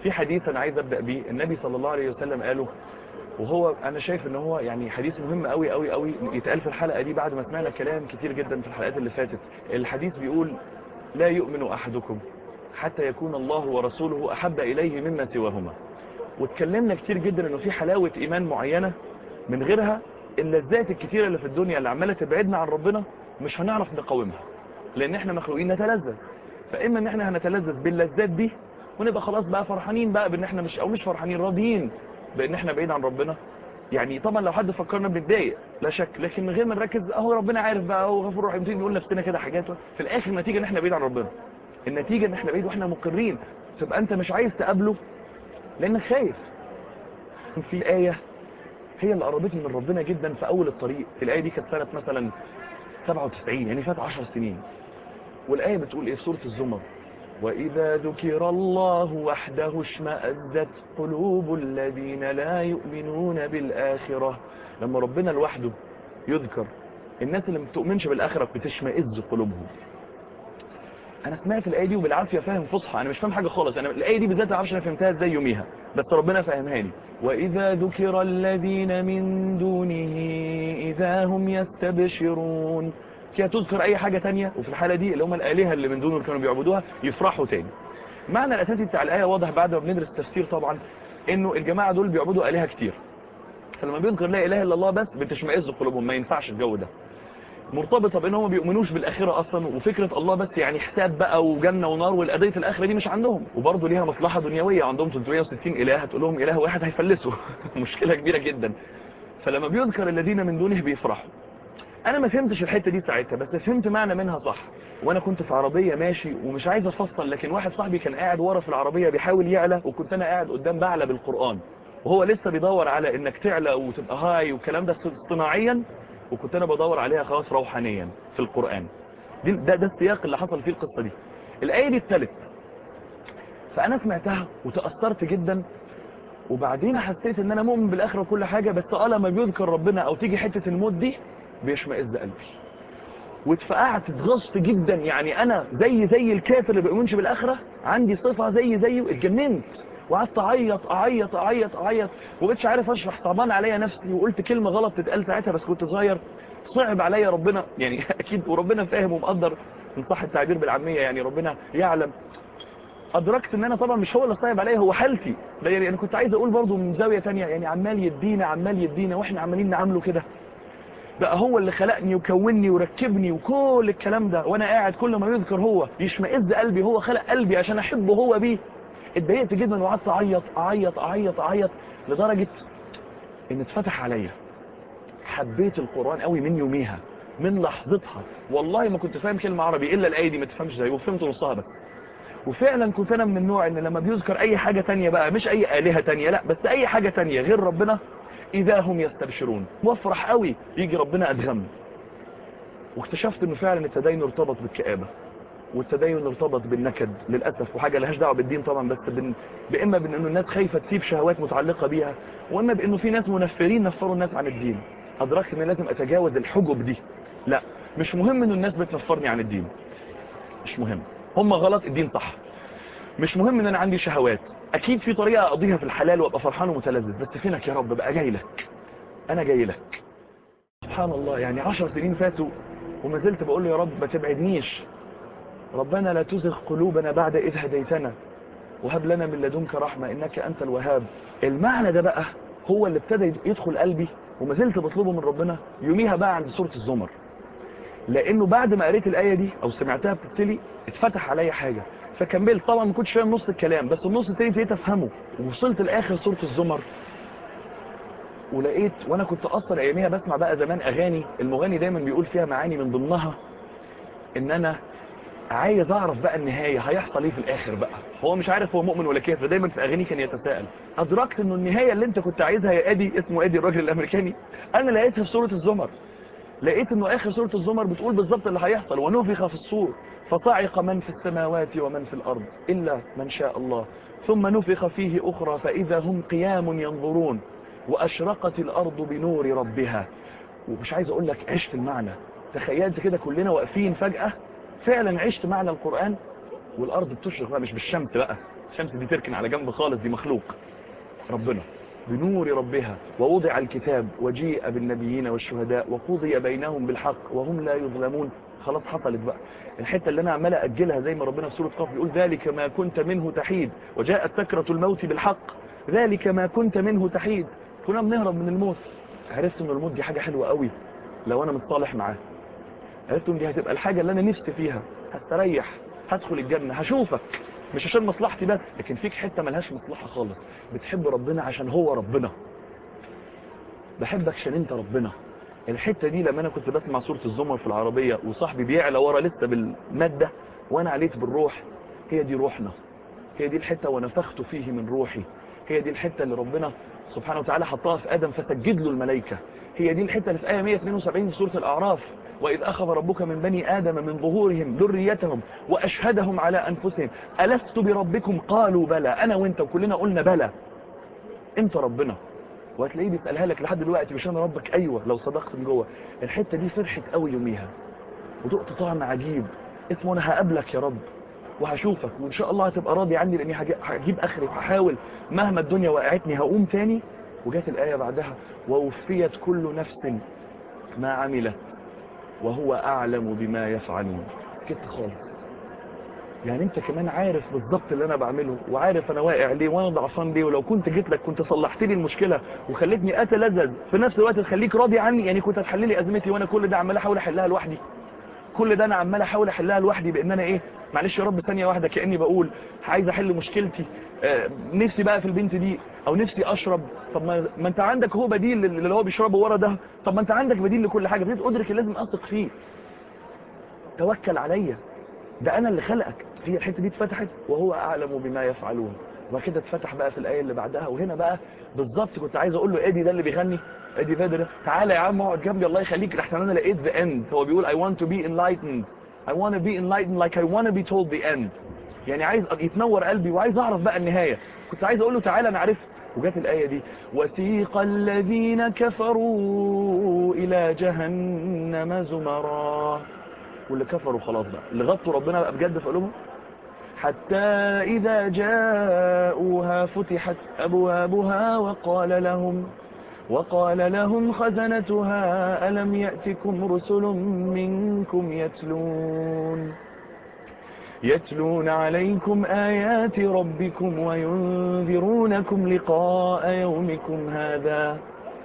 في حديث انا عايز ابدا بيه النبي صلى الله عليه وسلم قاله وهو انا شايف ان هو يعني حديث مهم قوي قوي قوي يتقال في الحلقه دي بعد ما سمعنا كلام كتير جدا في الحلقات اللي فاتت الحديث بيقول لا يؤمن احدكم حتى يكون الله ورسوله احب اليه مما سواهما واتكلمنا كتير جدا انه في حلاوه ايمان معينه من غيرها اللذات الكتيره اللي في الدنيا اللي عماله تبعدنا عن ربنا مش هنعرف نقاومها لان احنا مخلوقين نتلذذ فاما ان احنا هنتلذذ باللذات دي ونبقى خلاص بقى فرحانين بقى بان احنا مش او مش فرحانين راضيين بان احنا بعيد عن ربنا يعني طبعا لو حد فكرنا بنتضايق لا شك لكن من غير ما نركز اهو ربنا عارف بقى هو غفور رحيم تيجي نقول نفسنا كده حاجات في الاخر النتيجه ان احنا بعيد عن ربنا النتيجه ان احنا بعيد واحنا مقرين تبقى انت مش عايز تقابله لانك خايف في ايه هي اللي قربتني من ربنا جدا في اول الطريق الايه دي كانت سنه مثلا 97 يعني فات 10 سنين والايه بتقول ايه في سوره الزمر وإذا ذكر الله وحده اشمأزت قلوب الذين لا يؤمنون بالآخرة لما ربنا لوحده يذكر الناس اللي ما بتؤمنش بالآخرة بتشمئز قلوبهم أنا سمعت الآية دي وبالعافية فاهم فصحى أنا مش فاهم حاجة خالص أنا الآية دي بالذات عارفش أنا فهمتها إزاي يوميها بس ربنا فهمها لي وإذا ذكر الذين من دونه إذا هم يستبشرون كده تذكر اي حاجة تانية وفي الحالة دي اللي هم الالهة اللي من دونه اللي كانوا بيعبدوها يفرحوا تاني معنى الاساسي بتاع الايه واضح بعد ما بندرس التفسير طبعا انه الجماعة دول بيعبدوا الهة كتير فلما بيذكر لا اله الا الله بس بتشمئز قلوبهم ما ينفعش الجو ده مرتبطه بان هم ما بيؤمنوش بالاخره اصلا وفكره الله بس يعني حساب بقى وجنه ونار والقضيه الاخره دي مش عندهم وبرضه ليها مصلحه دنيويه عندهم 360 اله هتقول لهم اله واحد هيفلسوا مشكله كبيره جدا فلما بيذكر الذين من دونه بيفرحوا انا ما فهمتش الحته دي ساعتها بس فهمت معنى منها صح وانا كنت في عربيه ماشي ومش عايز افصل لكن واحد صاحبي كان قاعد ورا في العربيه بيحاول يعلى وكنت انا قاعد قدام بعلى بالقران وهو لسه بيدور على انك تعلى وتبقى هاي والكلام ده اصطناعيا وكنت انا بدور عليها خلاص روحانيا في القران دي ده ده السياق اللي حصل فيه القصه دي الايه دي الثالث فانا سمعتها وتاثرت جدا وبعدين حسيت ان انا مؤمن بالاخره وكل حاجه بس اه لما بيذكر ربنا او تيجي حته الموت دي بيشمئز قلبي واتفقعت اتغصت جدا يعني انا زي زي الكافر اللي بيؤمنش بالاخره عندي صفه زي زيه اتجننت وقعدت اعيط اعيط اعيط اعيط وبقتش عارف اشرح صعبان عليا نفسي وقلت كلمه غلط تتقال ساعتها بس كنت صغير صعب عليا ربنا يعني اكيد وربنا فاهم ومقدر من صح التعبير بالعاميه يعني ربنا يعلم ادركت ان انا طبعا مش هو اللي صايب عليا هو حالتي ده يعني انا كنت عايز اقول برضه من زاويه تانية يعني عمال يدينا عمال يدينا واحنا عمالين نعامله كده بقى هو اللي خلقني وكونني وركبني وكل الكلام ده وانا قاعد كل ما يذكر هو يشمئز قلبي هو خلق قلبي عشان احبه هو بيه اتضايقت جدا وقعدت اعيط اعيط اعيط اعيط لدرجه ان اتفتح عليا حبيت القران قوي من يوميها من لحظتها والله ما كنت فاهم كلمه عربي الا الايه دي ما تفهمش زي وفهمت نصها بس وفعلا كنت انا من النوع ان لما بيذكر اي حاجه تانية بقى مش اي الهه تانية لا بس اي حاجه تانية غير ربنا إذا هم يستبشرون وافرح قوي يجي ربنا أدغم واكتشفت أنه فعلا التدين ارتبط بالكآبة والتدين ارتبط بالنكد للأسف وحاجة لهاش دعوه بالدين طبعا بس بن... بإما بأن الناس خايفة تسيب شهوات متعلقة بيها وإما بأنه في ناس منفرين نفروا الناس عن الدين أدركت أن لازم أتجاوز الحجب دي لا مش مهم أنه الناس بتنفرني عن الدين مش مهم هم غلط الدين صح مش مهم ان انا عندي شهوات اكيد في طريقة اقضيها في الحلال وابقى فرحان ومتلذذ بس فينك يا رب بقى جاي لك انا جاي لك سبحان الله يعني عشر سنين فاتوا وما زلت بقول له يا رب ما تبعدنيش ربنا لا تزغ قلوبنا بعد اذ هديتنا وهب لنا من لدنك رحمة انك انت الوهاب المعنى ده بقى هو اللي ابتدى يدخل قلبي وما زلت بطلبه من ربنا يوميها بقى عند سورة الزمر لانه بعد ما قريت الايه دي او سمعتها بتبتلي اتفتح عليا حاجه فكملت طبعا ما كنتش فاهم نص الكلام بس النص التاني ابتديت افهمه ووصلت لاخر سوره الزمر ولقيت وانا كنت اصلا اياميها بسمع بقى زمان اغاني المغني دايما بيقول فيها معاني من ضمنها ان انا عايز اعرف بقى النهايه هيحصل ايه في الاخر بقى هو مش عارف هو مؤمن ولا كافر دايما في اغانيه كان يتساءل ادركت انه النهايه اللي انت كنت عايزها يا ادي اسمه ادي الراجل الامريكاني انا لقيتها في سوره الزمر لقيت انه اخر سوره الزمر بتقول بالظبط اللي هيحصل ونفخ في الصور فصعق من في السماوات ومن في الارض الا من شاء الله ثم نفخ فيه اخرى فاذا هم قيام ينظرون واشرقت الارض بنور ربها ومش عايز اقول لك عشت المعنى تخيلت كده كلنا واقفين فجاه فعلا عشت معنى القران والارض بتشرق بقى مش بالشمس بقى الشمس دي تركن على جنب خالص دي مخلوق ربنا بنور ربها ووضع الكتاب وجيء بالنبيين والشهداء وقضي بينهم بالحق وهم لا يظلمون خلاص حصلت بقى الحته اللي انا عمال اجلها زي ما ربنا في سوره قاف بيقول ذلك ما كنت منه تحيد وجاءت سكره الموت بالحق ذلك ما كنت منه تحيد كنا بنهرب من الموت عرفت ان الموت دي حاجه حلوه قوي لو انا متصالح معاه عرفت ان دي هتبقى الحاجه اللي انا نفسي فيها هستريح هدخل الجنه هشوفك مش عشان مصلحتي بس لكن فيك حته ملهاش مصلحه خالص بتحب ربنا عشان هو ربنا بحبك عشان انت ربنا الحته دي لما انا كنت بسمع سوره الزمر في العربيه وصاحبي بيعلى ورا لسه بالماده وانا عليت بالروح هي دي روحنا هي دي الحته ونفخت فيه من روحي هي دي الحته اللي ربنا سبحانه وتعالى حطها في ادم فسجد له الملائكه هي دي الحته اللي في ايه 172 في سوره الاعراف واذ اخذ ربك من بني ادم من ظهورهم ذريتهم واشهدهم على انفسهم الست بربكم قالوا بلى انا وانت وكلنا قلنا بلى انت ربنا وهتلاقيه بيسالها لك لحد دلوقتي مش انا ربك ايوه لو صدقت من جوه الحته دي فرحت قوي يوميها ودقت طعم عجيب اسمه انا هقابلك يا رب وهشوفك وان شاء الله هتبقى راضي عني لاني هجي- هجيب اخري وهحاول مهما الدنيا وقعتني هقوم تاني وجات الايه بعدها ووفيت كل نفس ما عملت وهو اعلم بما يفعلون سكت خالص يعني انت كمان عارف بالظبط اللي انا بعمله وعارف انا واقع ليه وانا ضعفان ليه ولو كنت جيت لك كنت صلحت لي المشكله وخلتني اتلذذ في نفس الوقت تخليك راضي عني يعني كنت هتحل لي ازمتي وانا كل ده عمال احاول احلها لوحدي كل ده انا عمال احاول احلها لوحدي بان انا ايه معلش يا رب ثانيه واحده كاني بقول عايز احل مشكلتي آه، نفسي بقى في البنت دي او نفسي اشرب طب ما, ما انت عندك هو بديل اللي هو بيشربه ورا ده طب ما انت عندك بديل لكل حاجه ابتديت ادرك اللي لازم اثق فيه توكل عليا ده انا اللي خلقك هي الحته دي اتفتحت وهو اعلم بما يفعلون وبعد كده اتفتح بقى في الايه اللي بعدها وهنا بقى بالظبط كنت عايز اقول له ادي ده اللي بيغني ادي فادر ده تعالى يا عم اقعد جنبي الله يخليك لحسن انا لقيت ذا اند هو بيقول I want to be enlightened I want to be enlightened like I want to be told the end يعني عايز يتنور قلبي وعايز اعرف بقى النهايه كنت عايز اقول له تعالى انا عرفت وجات الايه دي وسيق الذين كفروا الى جهنم زمرا واللي كفروا خلاص بقى اللي غطوا ربنا بقى بجد في قلوبهم حتى إذا جاءوها فتحت أبوابها وقال لهم وقال لهم خزنتها ألم يأتكم رسل منكم يتلون يتلون عليكم آيات ربكم وينذرونكم لقاء يومكم هذا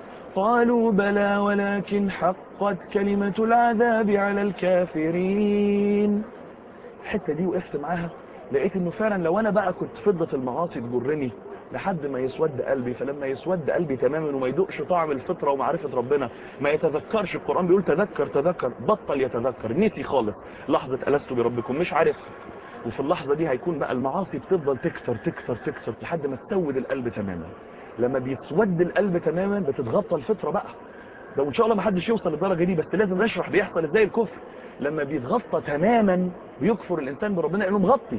قالوا بلى ولكن حقت كلمة العذاب على الكافرين الحتة دي وقفت معاها لقيت انه فعلا لو انا بقى كنت فضة المعاصي تجرني لحد ما يسود قلبي فلما يسود قلبي تماما وما يدقش طعم الفطرة ومعرفة ربنا ما يتذكرش القرآن بيقول تذكر تذكر بطل يتذكر نسي خالص لحظة ألست بربكم مش عارف وفي اللحظة دي هيكون بقى المعاصي بتفضل تكتر تكتر تكتر لحد ما تسود القلب تماما لما بيسود القلب تماما بتتغطى الفطرة بقى ده وان شاء الله ما حدش يوصل للدرجة دي بس لازم نشرح بيحصل ازاي الكفر لما بيتغطى تماما بيكفر الانسان بربنا لانه مغطي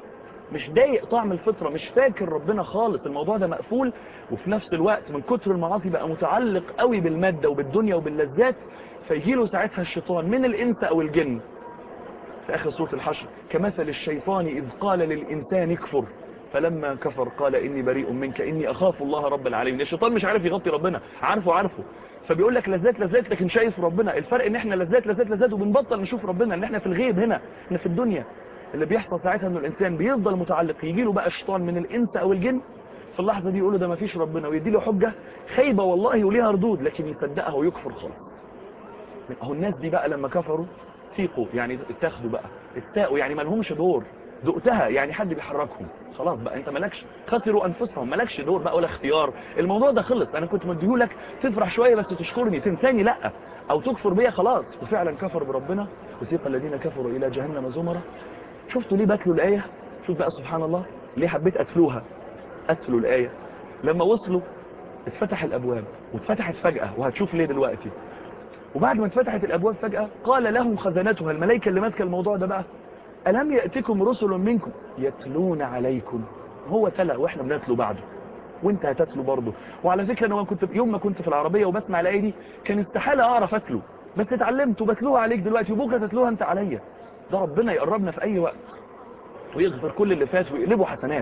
مش ضايق طعم الفطرة مش فاكر ربنا خالص الموضوع ده مقفول وفي نفس الوقت من كتر المعاصي بقى متعلق قوي بالمادة وبالدنيا وباللذات فيجي له ساعتها الشيطان من الانس او الجن في اخر سورة الحشر كمثل الشيطان اذ قال للانسان اكفر فلما كفر قال اني بريء منك اني اخاف الله رب العالمين الشيطان مش عارف يغطي ربنا عارفه عارفه فبيقول لك لذات لذات لكن شايف ربنا الفرق ان احنا لذات لذات لذات وبنبطل نشوف ربنا ان احنا في الغيب هنا احنا في الدنيا اللي بيحصل ساعتها انه الانسان بيفضل متعلق يجي له بقى الشيطان من الانس او الجن في اللحظه دي يقول له ده ما فيش ربنا ويدي له حجه خايبه والله وليها ردود لكن يصدقها ويكفر خالص اهو الناس دي بقى لما كفروا ثيقوا يعني اتاخدوا بقى اتساقوا يعني ما لهمش دور دقتها يعني حد بيحركهم خلاص بقى انت مالكش خسروا انفسهم مالكش دور بقى ولا اختيار الموضوع ده خلص انا كنت مديهولك تفرح شويه بس تشكرني تنساني لا او تكفر بيا خلاص وفعلا كفر بربنا وسيق الذين كفروا الى جهنم زمرا شفتوا ليه بتلوا الايه شوف بقى سبحان الله ليه حبيت اتلوها اتلوا الايه لما وصلوا اتفتح الابواب واتفتحت فجاه وهتشوف ليه دلوقتي وبعد ما اتفتحت الابواب فجاه قال لهم خزنتها الملائكه اللي ماسكه الموضوع ده بقى ألم يأتكم رسل منكم يتلون عليكم هو تلا وإحنا بنتلو بعده وانت هتتلو برضه وعلى فكرة انا كنت يوم ما كنت في العربية وبسمع الآية دي كان استحالة اعرف اتلو بس اتعلمت وبتلوها عليك دلوقتي وبكرة تتلوها انت عليا ده ربنا يقربنا في اي وقت ويغفر كل اللي فات ويقلبه حسنات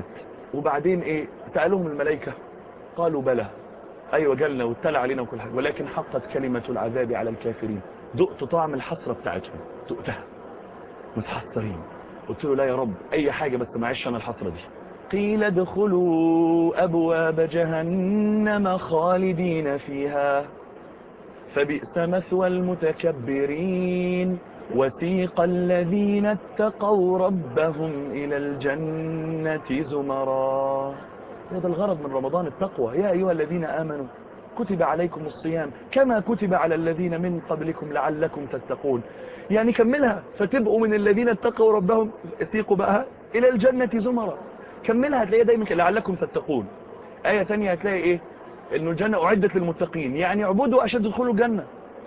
وبعدين ايه سألهم الملائكة قالوا بلى ايوه جالنا واتلى علينا وكل حاجة ولكن حقت كلمة العذاب على الكافرين دقت طعم الحسرة بتاعتهم دقتها متحسرين قلت له لا يا رب اي حاجة بس معيش انا الحسرة دي قيل ادخلوا ابواب جهنم خالدين فيها فبئس مثوى المتكبرين وسيق الذين اتقوا ربهم إلى الجنة زمرا هذا الغرض من رمضان التقوى يا أيها الذين آمنوا كتب عليكم الصيام كما كتب على الذين من قبلكم لعلكم تتقون يعني كملها فتبقوا من الذين اتقوا ربهم سيقوا بقى إلى الجنة زمرا كملها هتلاقيها دايما لعلكم تتقون آية تانية هتلاقي إيه إنه الجنة أعدت للمتقين يعني اعبدوا عشان تدخلوا الجنة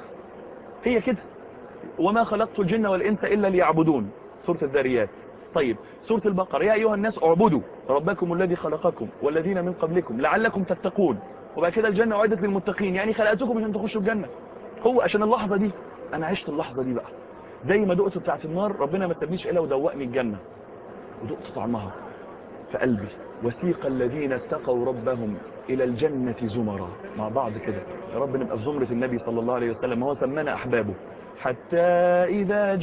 هي كده وما خلقت الجن والإنس إلا ليعبدون سورة الذاريات طيب سورة البقرة يا أيها الناس اعبدوا ربكم الذي خلقكم والذين من قبلكم لعلكم تتقون وبعد كده الجنة أعدت للمتقين يعني خلقتكم عشان تخشوا الجنة هو عشان اللحظة دي أنا عشت اللحظة دي بقى زي ما دقت بتاعت النار ربنا ما سابنيش إلا ودوقني الجنة ودقت طعمها في قلبي وسيق الذين اتقوا ربهم إلى الجنة زمرا مع بعض كده يا رب نبقى في زمرة النبي صلى الله عليه وسلم هو سمانا أحبابه حتى إذا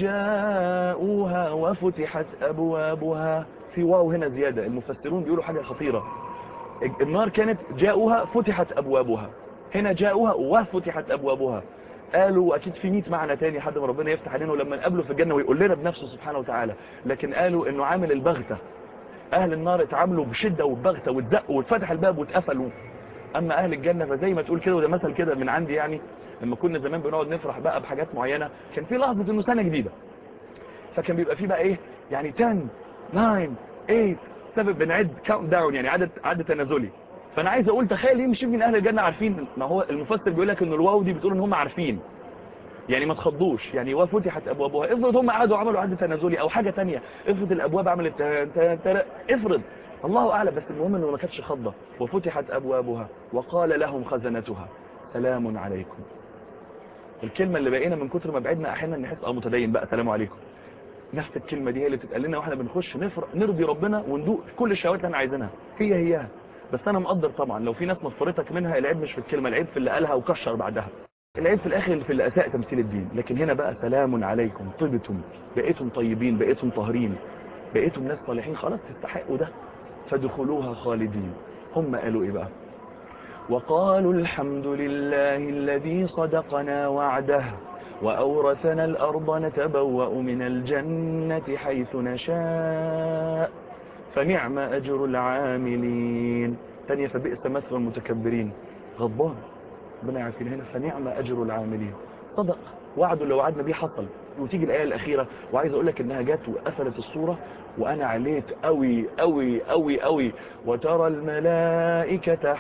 جاءوها وفتحت أبوابها في واو هنا زيادة المفسرون بيقولوا حاجة خطيرة النار كانت جاءوها فتحت أبوابها هنا جاءوها وفتحت أبوابها قالوا أكيد في 100 معنى تاني حد ما ربنا يفتح علينا ولما نقابله في الجنة ويقول لنا بنفسه سبحانه وتعالى لكن قالوا إنه عامل البغتة أهل النار اتعاملوا بشدة وبغتة واتزقوا واتفتح الباب واتقفلوا أما أهل الجنة فزي ما تقول كده وده مثل كده من عندي يعني لما كنا زمان بنقعد نفرح بقى بحاجات معينة كان في لحظة انه سنة جديدة فكان بيبقى في بقى ايه يعني 10 9 8 7 بنعد كاونت داون يعني عدد عدد تنازلي فانا عايز اقول تخيل يمشي من اهل الجنة عارفين ما هو المفسر بيقول لك ان الواو دي بتقول ان هم عارفين يعني ما تخضوش يعني وفتحت ابوابها افرض هم قعدوا عملوا عدد تنازلي او حاجة تانية افرض الابواب عملت افرض الله اعلم بس المهم انه ما كانتش خضة وفتحت ابوابها وقال لهم خزنتها سلام عليكم الكلمة اللي بقينا من كتر ما بعدنا احيانا نحس اه متدين بقى سلام عليكم نفس الكلمة دي هي اللي بتتقال لنا واحنا بنخش نفرق نرضي ربنا وندوق كل الشهوات اللي احنا عايزينها هي هيها بس انا مقدر طبعا لو في ناس نفرتك منها العيب مش في الكلمة العيب في اللي قالها وكشر بعدها العيب في الاخر في اللي اساء تمثيل الدين لكن هنا بقى سلام عليكم طبتم بقيتم طيبين بقيتم طاهرين بقيتم ناس صالحين خلاص تستحقوا ده فدخلوها خالدين هم قالوا ايه بقى وقالوا الحمد لله الذي صدقنا وعده وأورثنا الأرض نتبوأ من الجنة حيث نشاء فنعم أجر العاملين ثانية فبئس مثل المتكبرين غضبان ربنا يعافينا هنا فنعم أجر العاملين صدق وعده اللي وعدنا بيه حصل وتيجي الآية الأخيرة وعايز أقول لك إنها جت وقفلت الصورة وأنا عليت قوي قوي قوي قوي وترى الملائكة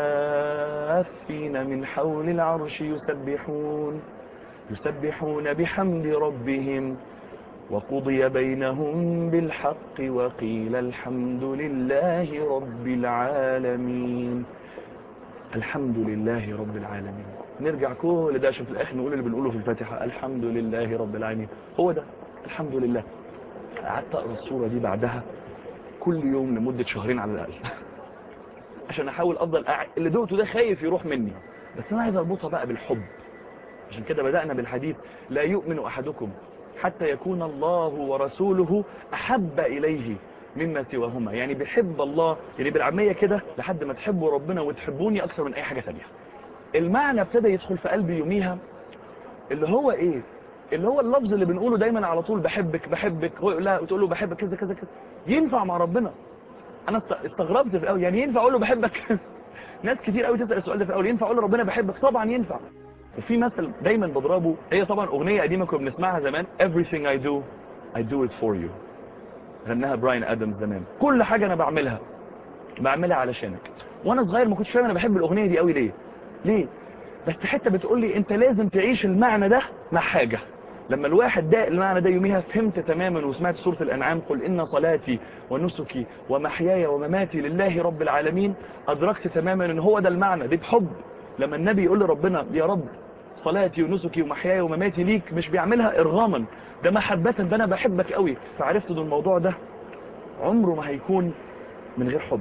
حافين من حول العرش يسبحون يسبحون بحمد ربهم وقضي بينهم بالحق وقيل الحمد لله رب العالمين الحمد لله رب العالمين نرجع كل ده عشان في الاخر نقول اللي بنقوله في الفاتحة الحمد لله رب العالمين هو ده الحمد لله قعدت اقرا الصورة دي بعدها كل يوم لمدة شهرين على الاقل عشان احاول افضل أع... اللي دقته ده خايف يروح مني بس انا عايز اربطها بقى بالحب عشان كده بدأنا بالحديث لا يؤمن احدكم حتى يكون الله ورسوله احب اليه مما سواهما يعني بيحب الله يعني بالعامية كده لحد ما تحبوا ربنا وتحبوني اكثر من اي حاجة ثانيه المعنى ابتدى يدخل في قلبي يوميها اللي هو ايه اللي هو اللفظ اللي بنقوله دايما على طول بحبك بحبك هو يقول لها وتقول له بحبك كذا كذا كذا ينفع مع ربنا انا استغربت في الاول يعني ينفع اقول له بحبك ناس كتير قوي تسال السؤال ده في الاول ينفع اقول له ربنا بحبك طبعا ينفع وفي مثل دايما بضربه هي طبعا اغنيه قديمه كنا بنسمعها زمان everything I do I do it for you غناها براين ادمز زمان كل حاجه انا بعملها بعملها علشانك وانا صغير ما كنتش فاهم انا بحب الاغنيه دي قوي ليه ليه بس حته بتقول لي انت لازم تعيش المعنى ده مع حاجه لما الواحد ده المعنى ده يوميها فهمت تماما وسمعت سورة الأنعام قل إن صلاتي ونسكي ومحياي ومماتي لله رب العالمين أدركت تماما إن هو ده المعنى دي بحب لما النبي يقول لربنا يا رب صلاتي ونسكي ومحياي ومماتي ليك مش بيعملها إرغاما ده محبة ده أنا بحبك قوي فعرفت ان الموضوع ده عمره ما هيكون من غير حب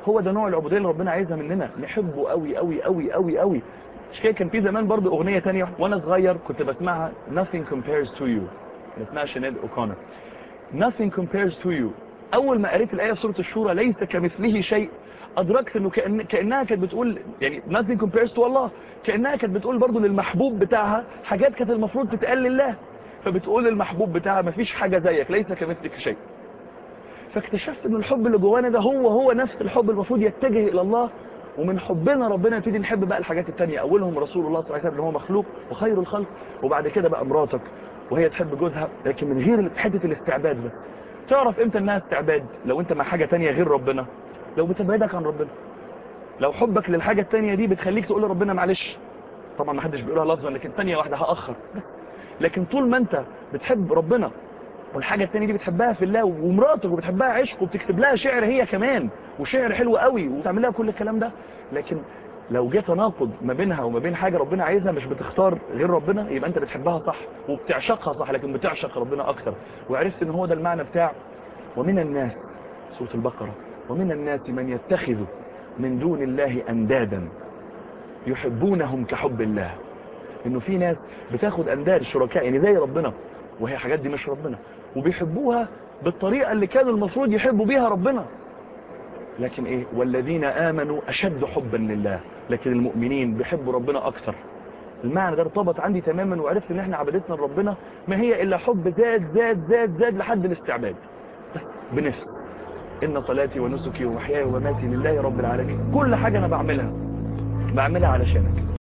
هو ده نوع العبوديه اللي ربنا عايزها مننا نحبه قوي قوي قوي قوي قوي مش كده كان في زمان برضه اغنيه تانية وانا صغير كنت بسمعها nothing compares to you اسمها شنيد اوكونر nothing compares to you اول ما قريت الايه في سوره الشورى ليس كمثله شيء ادركت انه كأن كانها كانت بتقول يعني nothing compares to الله كانها كانت بتقول برضه للمحبوب بتاعها حاجات كانت المفروض تتقال لله فبتقول للمحبوب بتاعها مفيش حاجه زيك ليس كمثلك شيء فاكتشفت ان الحب اللي جوانا ده هو هو نفس الحب المفروض يتجه الى الله ومن حبنا ربنا نبتدي نحب بقى الحاجات التانية اولهم رسول الله صلى الله عليه وسلم اللي هو مخلوق وخير الخلق وبعد كده بقى مراتك وهي تحب جوزها لكن من غير حته الاستعباد بس تعرف امتى انها استعباد لو انت مع حاجه تانية غير ربنا لو بتبعدك عن ربنا لو حبك للحاجه التانية دي بتخليك تقول لربنا معلش طبعا ما حدش بيقولها لفظا لكن ثانيه واحده هاخر بس لكن طول ما انت بتحب ربنا والحاجة التانية دي بتحبها في الله ومراتك وبتحبها عشق وبتكتب لها شعر هي كمان وشعر حلو قوي وتعمل لها كل الكلام ده لكن لو جه تناقض ما بينها وما بين حاجة ربنا عايزها مش بتختار غير ربنا يبقى انت بتحبها صح وبتعشقها صح لكن بتعشق ربنا اكتر وعرفت ان هو ده المعنى بتاع ومن الناس سورة البقرة ومن الناس من يتخذ من دون الله اندادا يحبونهم كحب الله انه في ناس بتاخد انداد شركاء يعني زي ربنا وهي حاجات دي مش ربنا وبيحبوها بالطريقة اللي كان المفروض يحبوا بيها ربنا لكن ايه والذين امنوا اشد حبا لله لكن المؤمنين بيحبوا ربنا اكتر المعنى ده ارتبط عندي تماما وعرفت ان احنا عبادتنا لربنا ما هي الا حب زاد زاد زاد زاد لحد الاستعباد بس بنفس ان صلاتي ونسكي ومحياي ومماتي لله رب العالمين كل حاجة انا بعملها بعملها علشانك